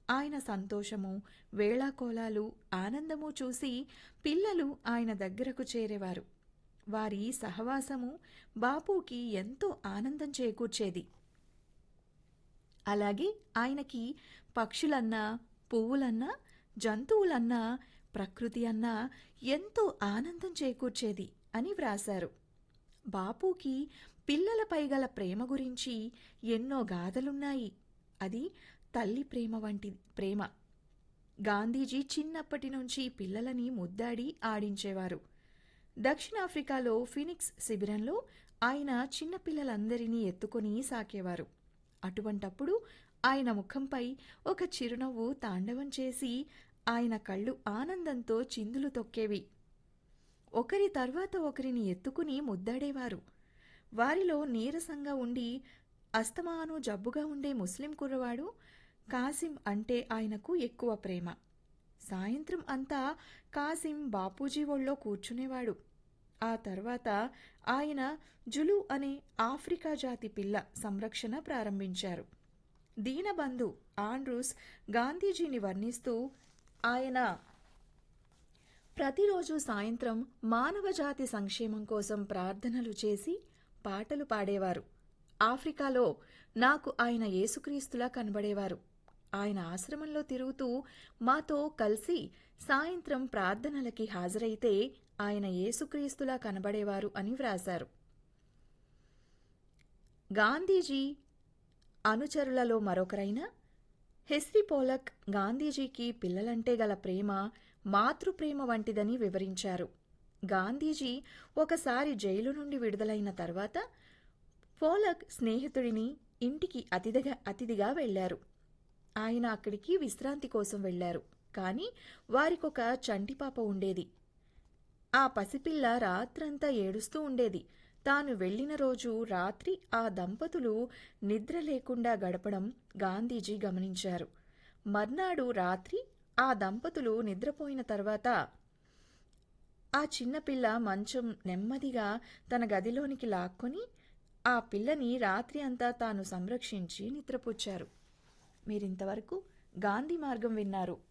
ఆయన సంతోషము వేళాకోలాలు ఆనందము చూసి పిల్లలు ఆయన దగ్గరకు చేరేవారు వారి సహవాసము బాపుకి ఎంతో ఆనందం చేకూర్చేది అలాగే ఆయనకి పక్షులన్నా పువ్వులన్నా జంతువులన్నా ప్రకృతి అన్నా ఎంతో ఆనందం చేకూర్చేది అని వ్రాశారు బాపుకి పిల్లలపై గల ప్రేమ గురించి ఎన్నో గాథలున్నాయి అది తల్లి ప్రేమ వంటి ప్రేమ గాంధీజీ చిన్నప్పటి నుంచి పిల్లలని ముద్దాడి ఆడించేవారు దక్షిణాఫ్రికాలో ఫినిక్స్ శిబిరంలో ఆయన చిన్నపిల్లలందరినీ ఎత్తుకొని సాకేవారు అటువంటప్పుడు ఆయన ముఖంపై ఒక చిరునవ్వు తాండవం చేసి ఆయన కళ్ళు ఆనందంతో చిందులు తొక్కేవి ఒకరి తర్వాత ఒకరిని ఎత్తుకుని ముద్దాడేవారు వారిలో నీరసంగా ఉండి అస్తమాను జబ్బుగా ఉండే ముస్లిం కుర్రవాడు కాసిం అంటే ఆయనకు ఎక్కువ ప్రేమ సాయంత్రం అంతా కాసిం బాపూజీ ఒళ్ళో కూర్చునేవాడు ఆ తర్వాత ఆయన జులు అనే ఆఫ్రికా జాతి పిల్ల సంరక్షణ ప్రారంభించారు దీనబంధు ఆండ్రూస్ గాంధీజీని వర్ణిస్తూ ఆయన ప్రతిరోజు సాయంత్రం మానవజాతి సంక్షేమం కోసం ప్రార్థనలు చేసి పాటలు పాడేవారు ఆఫ్రికాలో నాకు ఆయన యేసుక్రీస్తులా కనబడేవారు ఆయన ఆశ్రమంలో తిరుగుతూ మాతో కలిసి సాయంత్రం ప్రార్థనలకి హాజరైతే ఆయన యేసుక్రీస్తులా కనబడేవారు అని వ్రాశారు గాంధీజీ అనుచరులలో మరొకరైన హెస్రీ పోలక్ గాంధీజీకి పిల్లలంటే గల ప్రేమ మాతృప్రేమ వంటిదని వివరించారు గాంధీజీ ఒకసారి జైలు నుండి విడుదలైన తర్వాత పోలక్ స్నేహితుడిని ఇంటికి అతిథిగా అతిథిగా వెళ్లారు ఆయన అక్కడికి విశ్రాంతి కోసం వెళ్లారు కానీ వారికొక చంటిపాప ఉండేది ఆ పసిపిల్ల రాత్రంతా ఏడుస్తూ ఉండేది తాను వెళ్లిన రోజు రాత్రి ఆ దంపతులు నిద్ర లేకుండా గడపడం గాంధీజీ గమనించారు మర్నాడు రాత్రి ఆ దంపతులు నిద్రపోయిన తర్వాత ఆ చిన్నపిల్ల మంచం నెమ్మదిగా తన గదిలోనికి లాక్కొని ఆ పిల్లని రాత్రి అంతా తాను సంరక్షించి నిద్రపుచ్చారు మీరింతవరకు గాంధీ మార్గం విన్నారు